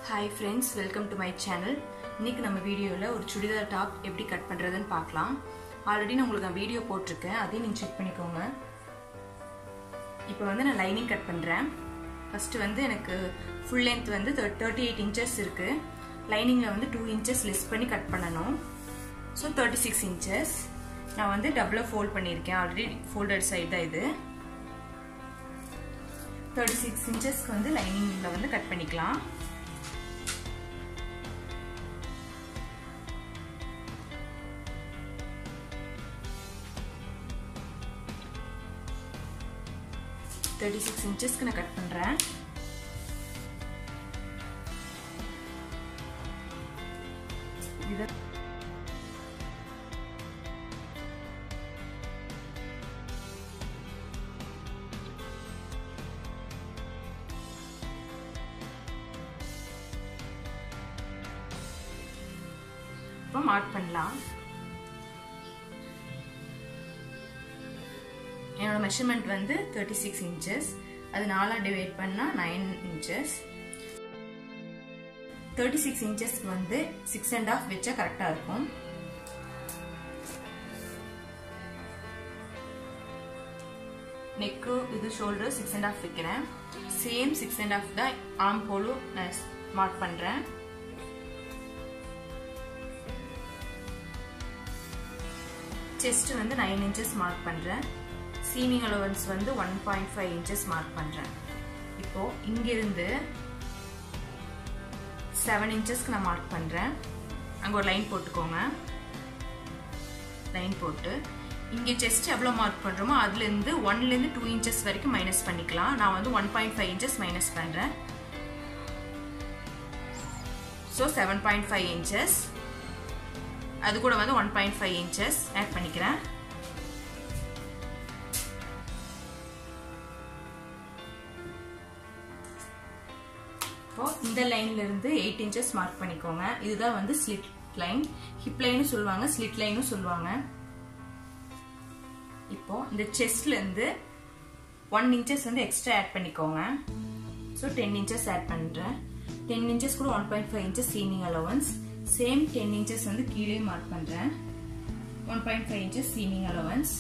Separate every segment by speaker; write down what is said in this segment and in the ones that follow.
Speaker 1: hi friends welcome to my channel இன்னைக்கு நம்ம வீடியோவில் ஒரு சுடிதார் டாப் எப்படி கட் பண்ணுறதுன்னு பார்க்கலாம் ஆல்ரெடி நான் உங்களுக்கு நான் வீடியோ போட்டிருக்கேன் அதையும் நீங்கள் செக் பண்ணிக்கோங்க இப்போ வந்து நான் லைனிங் கட் பண்ணுறேன் ஃபஸ்ட்டு வந்து எனக்கு ஃபுல் லென்த் வந்து தேர்ட்டி எயிட் இன்ச்சஸ் இருக்குது லைனிங்கில் வந்து டூ இன்ச்சஸ் லெஸ் பண்ணி கட் பண்ணணும் ஸோ தேர்ட்டி சிக்ஸ் இன்ச்சஸ் நான் வந்து டபுளாக ஃபோல்ட் பண்ணியிருக்கேன் ஆல்ரெடி ஃபோல்டட் சைடு தான் இது தேர்ட்டி சிக்ஸ் இன்ச்சஸ்க்கு வந்து லைனிங்கில் வந்து கட் பண்ணிக்கலாம் தேர்ட்டி சிக்ஸ் இன்ச்சஸ்க்கு நான் கட் பண்ணுறேன் இது இப்போ மார்க் பண்ணலாம் என்னோட மெஷர்மெண்ட் வந்து தேர்ட்டி சிக்ஸ் இன்ச்சஸ் அது நாலாக டிவைட் பண்ணால் நைன் இன்ச்சஸ் தேர்ட்டி சிக்ஸ் இன்ச்சஸ்க்கு வந்து சிக்ஸ் அண்ட் ஆஃப் வச்சா கரெக்டாக இருக்கும் நெக்கு இது ஷோல்டர் சிக்ஸ் அண்ட் ஆஃப் வைக்கிறேன் சேம் சிக்ஸ் அண்ட் ஆஃப் தான் ஆம் போலும் நான் மார்க் பண்ணுறேன் செஸ்ட் வந்து நைன் இன்ச்சஸ் மார்க் பண்ணுறேன் சீமிங் அலவன்ஸ் வந்து one point five inches mark பண்ணுறேன் இப்போ இங்கிருந்து செவன் இன்ச்சஸ்க்கு நான் மார்க் பண்ணுறேன் அங்கே ஒரு லைன் போட்டுக்கோங்க லைன் போட்டு இங்கே செஸ்ட் எவ்வளோ மார்க் பண்ணுறோமோ அதுலேருந்து ஒன்லேருந்து டூ இன்ச்சஸ் வரைக்கும் மைனஸ் பண்ணிக்கலாம் நான் வந்து one point five inches minus பண்ணுறேன் so seven point five inches அது கூட வந்து one point five inches add பண்ணிக்கிறேன் இப்போ இந்த லைன்ல இருந்து எயிட் இன்ச்சஸ் மார்க் பண்ணிக்கோங்க இதுதான் வந்து ஸ்லிட் லைன் ஹிப் லைனும் சொல்லுவாங்க ஸ்லிட் லைனும் சொல்லுவாங்க இப்போ இந்த செஸ்ட்ல இருந்து ஒன் இன்ச்சஸ் வந்து எக்ஸ்ட்ரா ஆட் பண்ணிக்கோங்க ஸோ டென் இன்ச்சஸ் ஆட் பண்ணுறேன் டென் இன்ச்சஸ் கூட one point five inches seaming allowance same ten inches வந்து கீழே மார்க் பண்ணுறேன் one point five inches seaming allowance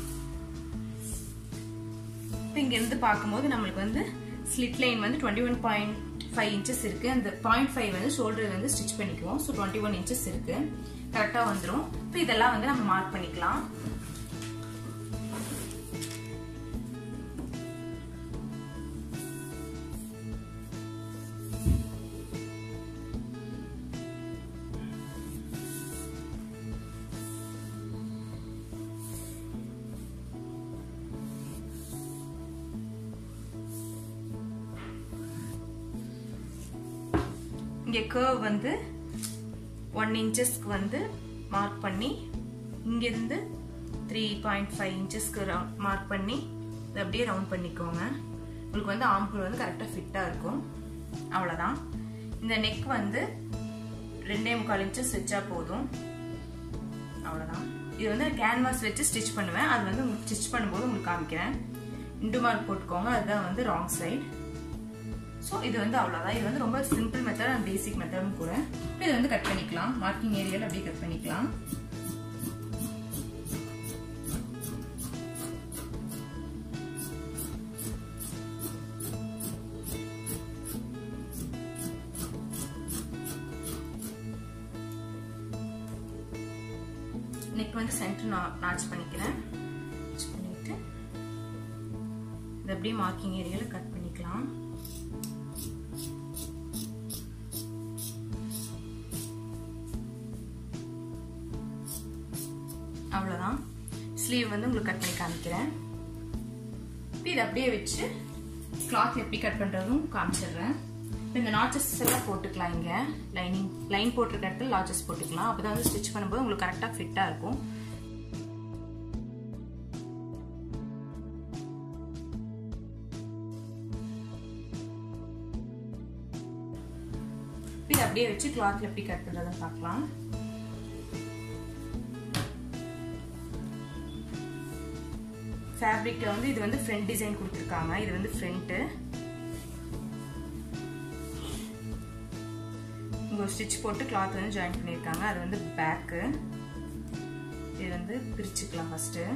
Speaker 1: இப்போ இங்கேருந்து பார்க்கும்போது நம்மளுக்கு வந்து ஸ்லிட் லைன் வந்து twenty one point five inches இருக்குது அந்த பாயிண்ட் ஃபைவ் வந்து ஷோல்டர் வந்து ஸ்டிச் பண்ணிக்குவோம் ஸோ டுவெண்ட்டி ஒன் இன்ச்சஸ் இருக்குது கரெக்டாக வந்துடும் இப்போ இதெல்லாம் வந்து நம்ம மார்க் பண்ணிக்கலாம் இங்கே கர்வ் வந்து ஒன் இன்ச்சஸ்க்கு வந்து மார்க் பண்ணி இங்கேருந்து த்ரீ பாயிண்ட் ஃபைவ் இன்ச்சஸ்க்கு மார்க் பண்ணி இதை அப்படியே ரவுண்ட் பண்ணிக்கோங்க உங்களுக்கு வந்து ஆம்பூல் வந்து கரெக்டாக ஃபிட்டாக இருக்கும் அவ்வளோதான் இந்த நெக் வந்து ரெண்டே முக்கால் இன்ச்சஸ் வச்சா போதும் அவ்வளோதான் இது வந்து கேன்வாஸ் வச்சு ஸ்டிச் பண்ணுவேன் அது வந்து உங்களுக்கு ஸ்டிச் பண்ணும்போது உங்களுக்கு காமிக்கிறேன் இண்டு மார்க் போட்டுக்கோங்க அதுதான் வந்து ராங் சைட் ஸோ இது வந்து அவ்வளோதான் இது வந்து ரொம்ப சிம்பிள் மெத்தட் அண்ட் பேசிக் மெத்தடும் கூட இதை வந்து கட் பண்ணிக்கலாம் மார்க்கிங் ஏரியாவில் அப்படியே கட் பண்ணிக்கலாம் நெக் வந்து சென்டர் நாச் பண்ணிக்கிறேன் பண்ணிட்டு இது அப்படியே மார்க்கிங் ஏரியாவில் கட் பண்ணிக்கலாம் அவ்வளோதான் ஸ்லீவ் வந்து உங்களுக்கு கட் பண்ணி காமிக்கிறேன் இதை அப்படியே வச்சு கிளாத் எப்படி கட் பண்ணுறதும் காமிச்சிடுறேன் இப்போ இந்த நாச்சஸ் எல்லாம் போட்டுக்கலாம் இங்கே லைனிங் லைன் போட்டிருக்க இடத்துல லாச்சஸ் போட்டுக்கலாம் அப்போ தான் வந்து ஸ்டிச் பண்ணும்போது உங்களுக்கு கரெக்டாக ஃபிட்டாக இருக்கும் இதை அப்படியே வச்சு கிளாத்ல எப்படி கட் பண்ணுறதுன்னு பார்க்கலாம் ஃபேப்ரிக்ல வந்து இது வந்து ஃப்ரண்ட் டிசைன் கொடுத்துருக்காங்க இது வந்து ஃப்ரண்ட்டு ஸ்டிச் போட்டு கிளாத் வந்து ஜாயின் பண்ணியிருக்காங்க அது வந்து பேக்கு இது வந்து பிரிச்சுக்கலாம் ஃபஸ்ட்டு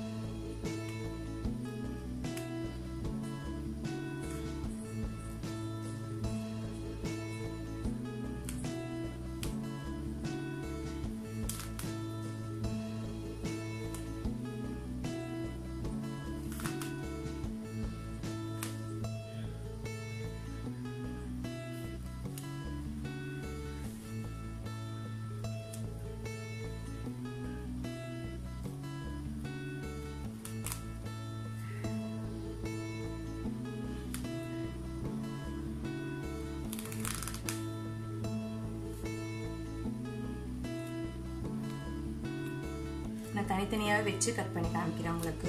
Speaker 1: நான் தனித்தனியாகவே வச்சு கட் பண்ணி காமிக்கிறேன் உங்களுக்கு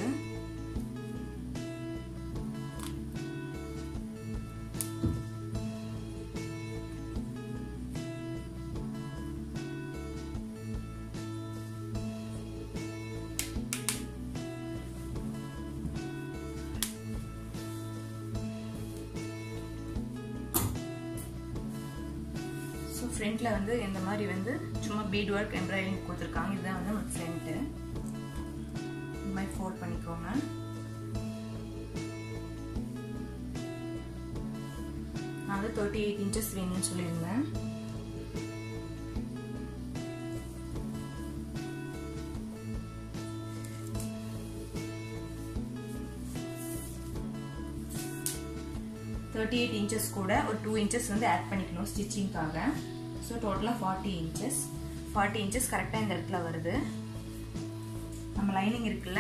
Speaker 1: ஸோ ஃப்ரண்ட்டில் வந்து இந்த மாதிரி வந்து சும்மா பீட் ஒர்க் எம்ப்ராய்டிங் கொடுத்துருக்காங்க இதுதான் வந்து நம்ம ஃப்ரண்ட்டு இந்த மாதிரி ஃபோல்ட் பண்ணிக்கோங்க நான் வந்து தேர்ட்டி எயிட் இன்ச்சஸ் வேணும்னு சொல்லியிருந்தேன் தேர்ட்டி எயிட் இன்ச்சஸ் கூட ஒரு டூ இன்ச்சஸ் வந்து ஆட் பண்ணிக்கணும் ஸ்டிச்சிங்காக ஸோ டோட்டலாக ஃபார்ட்டி இன்ச்சஸ் ஃபார்ட்டி இன்ச்சஸ் கரெக்டாக இந்த இடத்துல வருது நம்ம லைனிங் இருக்குல்ல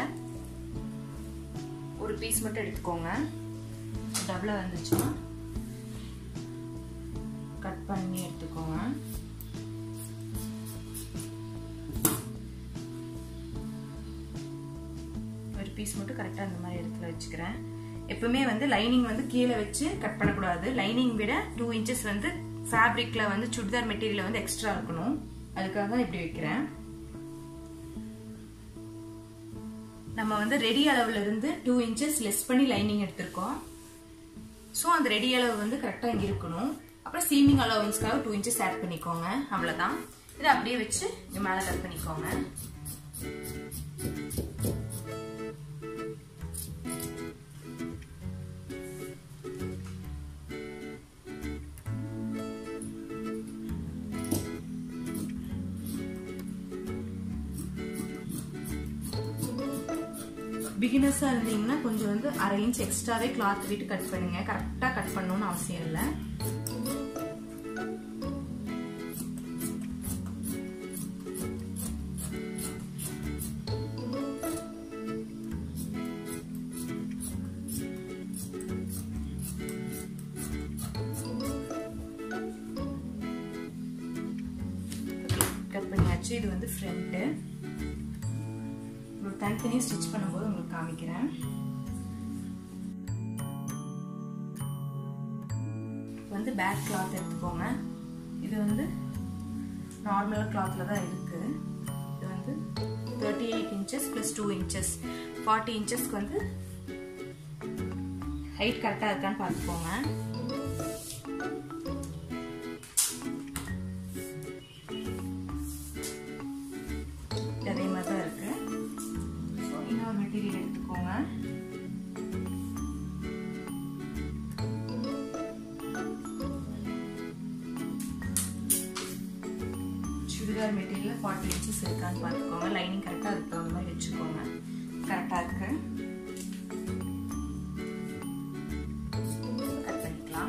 Speaker 1: ஒரு பீஸ் மட்டும் எடுத்துக்கோங்க டபுளாக வந்துச்சுன்னா கட் பண்ணி எடுத்துக்கோங்க ஒரு பீஸ் மட்டும் கரெக்டாக இந்த மாதிரி இடத்துல வச்சுக்கிறேன் எப்பவுமே வந்து லைனிங் வந்து கீழே வச்சு கட் பண்ணக்கூடாது லைனிங் விட டூ இன்ச்சஸ் வந்து ஃபேப்ரிக்ல வந்து சுடிதார் மெட்டீரியல் வந்து எக்ஸ்ட்ரா இருக்கணும் அதுக்காக தான் இப்படி வைக்கிறேன் நம்ம வந்து ரெடி அளவுல இருந்து டூ இன்ச்சஸ் லெஸ் பண்ணி லைனிங் எடுத்திருக்கோம் ஸோ அந்த ரெடி அளவு வந்து கரெக்டாக இங்கே இருக்கணும் அப்புறம் சீமிங் அலவன்ஸ்க்காக டூ இன்ச்சஸ் ஆட் பண்ணிக்கோங்க அவ்வளோதான் இதை அப்படியே வச்சு இங்கே மேலே கட் பண்ணிக்கோங்க பிகினர்ஸாக இருந்தீங்கன்னா கொஞ்சம் வந்து அரை இன்ச் எக்ஸ்ட்ராவே கிளாத் விட்டு கட் பண்ணுங்க கரெக்டாக கட் பண்ணணும்னு அவசியம் இல்லை கட் பண்ணியாச்சு இது வந்து ஃப்ரண்ட்டு உங்களுக்கு தனித்தனியாக ஸ்டிச் பண்ணும்போது உங்களுக்கு காமிக்கிறேன் வந்து பேக் கிளாத் எடுத்துக்கோங்க இது வந்து நார்மலாக கிளாத்தில் தான் இருக்குது இது வந்து thirty eight inches plus two inches forty இன்ச்சஸ்க்கு வந்து ஹைட் கரெக்டாக இருக்கான்னு பார்த்துக்கோங்க அதே மாதிரி தான் இருக்கு ஸோ இன்னொரு மெட்டீரியல் எடுத்துக்கோங்க சுடிதார் மெட்டீரியல் ஃபார்ட்டி இன்ச்சஸ் இருக்கான்னு பார்த்துக்கோங்க லைனிங் கரெக்டாக அதுக்கு தகுந்த மாதிரி வச்சுக்கோங்க கரெக்டாக இருக்கு கட் பண்ணிக்கலாம்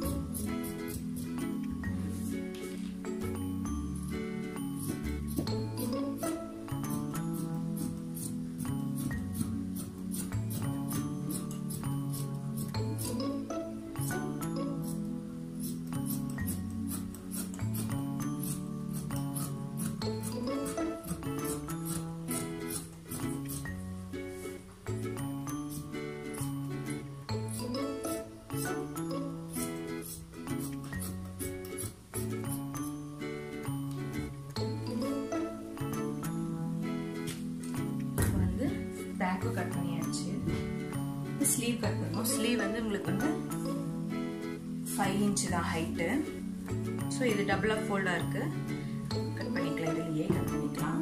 Speaker 1: வந்து பேக்கும் கட் பண்ணியாச்சு ஸ்லீவ் கட் பண்ணணும் ஸ்லீவ் வந்து உங்களுக்கு வந்து ஃபைவ் இன்ச்சு தான் ஹைட்டு ஸோ இது டபுள் அப் ஃபோல்டாக இருக்குது கட் பண்ணிக்கலாம் இதுலேயே கட் பண்ணிக்கலாம்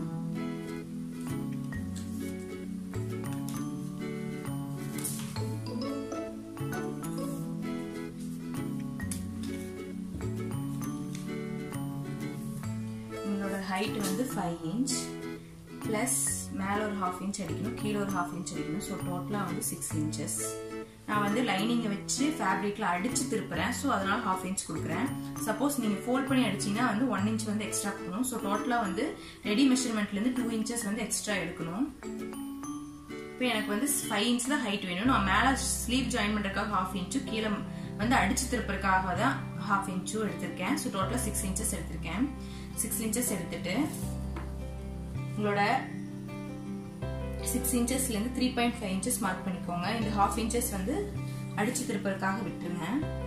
Speaker 1: உங்களோட ஹைட் வந்து ஃபைவ் இன்ச் ப்ளஸ் மேலே ஒரு ஹாஃப் இன்ச் அடிக்கணும் கீழே ஒரு ஹாஃப் இன்ச் அடிக்கணும் ஸோ டோட்டலாக வந்து சிக்ஸ் இன்ச்சஸ் நான் வந்து லைனிங்கை வச்சு ஃபேப்ரிக்கில் அடித்து திருப்புறேன் ஸோ அதனால ஹாஃப் இன்ச் கொடுக்குறேன் சப்போஸ் நீங்கள் ஃபோல்ட் பண்ணி அடிச்சிங்கன்னா வந்து ஒன் இன்ச் வந்து எக்ஸ்ட்ரா கொடுக்கணும் ஸோ டோட்டலாக வந்து ரெடி மெஷர்மெண்ட்லேருந்து டூ இன்ச்சஸ் வந்து எக்ஸ்ட்ரா எடுக்கணும் இப்போ எனக்கு வந்து ஃபைவ் இன்ச் தான் ஹைட் வேணும் நான் மேலே ஸ்லீவ் ஜாயின் பண்ணுறதுக்காக ஹாஃப் இன்ச்சும் கீழே வந்து அடிச்சு திருப்புறதுக்காக தான் ஹாஃப் இன்ச்சும் எடுத்திருக்கேன் ஸோ டோட்டலாக சிக்ஸ் இன்ச்சஸ் எடுத்திருக்கேன் சிக்ஸ் இன்ச்சஸ் எடுத்துட்டு உங்களோட சிக்ஸ் இன்ச்சஸ்லேருந்து three point five inches mark பண்ணிக்கோங்க இந்த ஹாஃப் இன்ச்சஸ் வந்து அடிச்சு திருப்பறதுக்காக விட்டுருங்க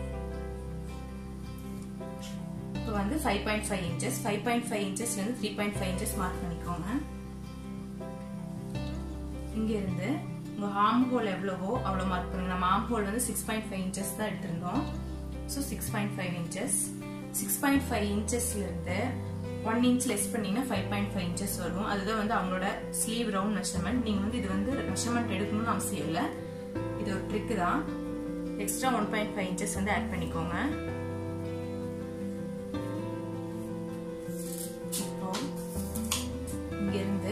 Speaker 1: இப்போ வந்து five point five inches five point five இன்ச்சஸ்லேருந்து three point five inches mark பண்ணிக்கோங்க இங்கேருந்து உங்கள் ஆம் ஹோல் எவ்வளவோ அவ்வளோ மார்க் பண்ணுங்க நம்ம ஆம் ஹோல் வந்து சிக்ஸ் பாயிண்ட் ஃபைவ் இன்ச்சஸ் தான் எடுத்திருந்தோம் so six point five inches six point five இன்ச்சஸ்லேருந்து ஒன் இன்ச் லெஸ் பண்ணீங்கன்னா ஃபைவ் பாயிண்ட் ஃபைவ் இன்ச்சஸ் வரும் அதுதான் வந்து அவங்களோட ஸ்லீவ் ரவுண்ட் மெஷர்மெண்ட் நீங்கள் வந்து இது வந்து மெஷர்மெண்ட் எடுக்கணும்னு அவசியம் இல்லை இது ஒரு ட்ரிக்கு தான் extra one point five inches வந்து ஆட் பண்ணிக்கோங்க இப்போ இங்கிருந்து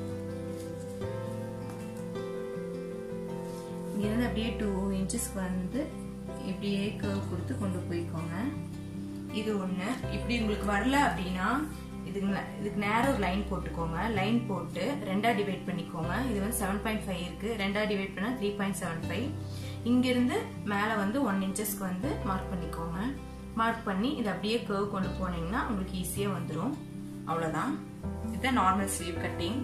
Speaker 1: இங்கிருந்து அப்படியே டூ இன்ச்சஸ்க்கு வந்து இப்படியே கர்வ் கொடுத்து கொண்டு போய்க்கோங்க இது ஒன்று இப்படி உங்களுக்கு வரல அப்படின்னா இதுக்கு இதுக்கு நேரம் ஒரு லைன் போட்டுக்கோங்க லைன் போட்டு ரெண்டா டிவைட் பண்ணிக்கோங்க இது வந்து செவன் பாயிண்ட் ஃபைவ் இருக்கு ரெண்டா டிவைட் பண்ணால் த்ரீ பாயிண்ட் செவன் ஃபைவ் இங்கிருந்து மேலே வந்து ஒன் இன்ச்சஸ்க்கு வந்து மார்க் பண்ணிக்கோங்க மார்க் பண்ணி இதை அப்படியே கர்வ் கொண்டு போனீங்கன்னா உங்களுக்கு ஈஸியாக வந்துடும் அவ்வளோதான் இதுதான் நார்மல் ஸ்லீவ் கட்டிங்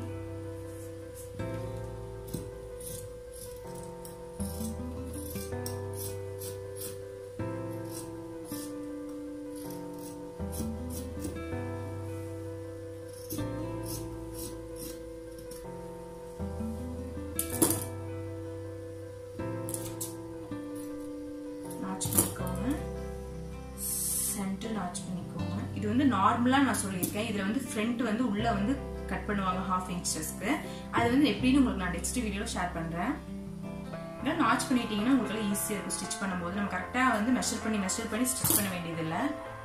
Speaker 1: நாச் பண்ணிக்கோங்க சென்டர் நாச் பண்ணிக்கோங்க இது வந்து நார்மலாக நான் சொல்லியிருக்கேன் இதில் வந்து ஃப்ரண்ட் வந்து உள்ளே வந்து கட் பண்ணுவாங்க ஹாஃப் இன்ச்சஸ்க்கு அது வந்து எப்படின்னு உங்களுக்கு நான் நெக்ஸ்ட் வீடியோவில் ஷேர் பண்ணுறேன் இதெல்லாம் நாச் பண்ணிட்டீங்கன்னா உங்களுக்கு ஈஸியாக இருக்கும் ஸ்டிச் பண்ணும்போது நம்ம கரெக்டாக வந்து மெஷர் பண்ணி மெஷர் பண்ணி ஸ்டிச் பண்ண வேண்டியதில்லை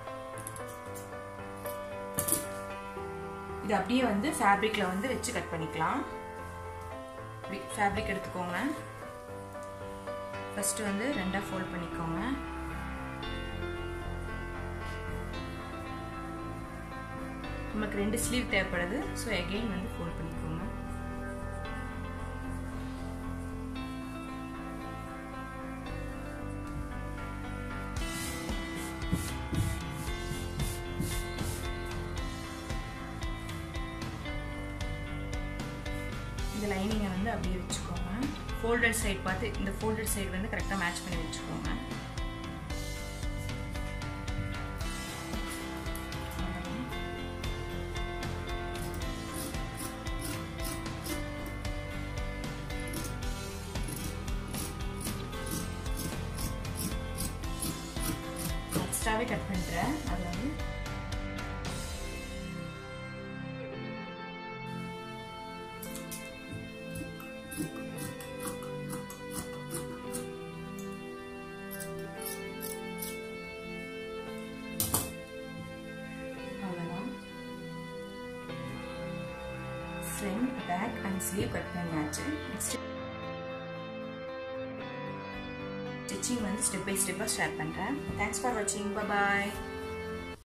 Speaker 1: இது அப்படியே வந்து ஃபேப்ரிக்கில் வந்து வச்சு கட் பண்ணிக்கலாம் ஃபேப்ரிக் எடுத்துக்கோங்க ஃபர்ஸ்ட் வந்து ரெண்டா ஃபோல்ட் பண்ணிக்கோங்க நமக்கு ரெண்டு ஸ்லீவ் தேவைப்படுது ஸோ அகெயின் வந்து ஃபோல்ட் பண்ணிக்கோங்க இந்த லைனிங்கை வந்து அப்படியே வச்சுக்கோங்க ஃபோல்டட் சைடு பார்த்து இந்த ஃபோல்டட் சைடு வந்து கரெக்டாக மேட்ச் பண்ணி வச்சுக்கோங்க எக்ஸ்ட்ராவே கட் பண்ணுறேன் அது வந்து அவ்வளோதான் front back and sleeve cut பண்ணியாச்சு நெக்ஸ்ட் ஸ்டிச்சிங் வந்து ஸ்டெப் பை ஸ்டெப்பாக ஸ்டார்ட் பண்ணுறேன் தேங்க்ஸ் ஃபார் வாட்சிங் பாய்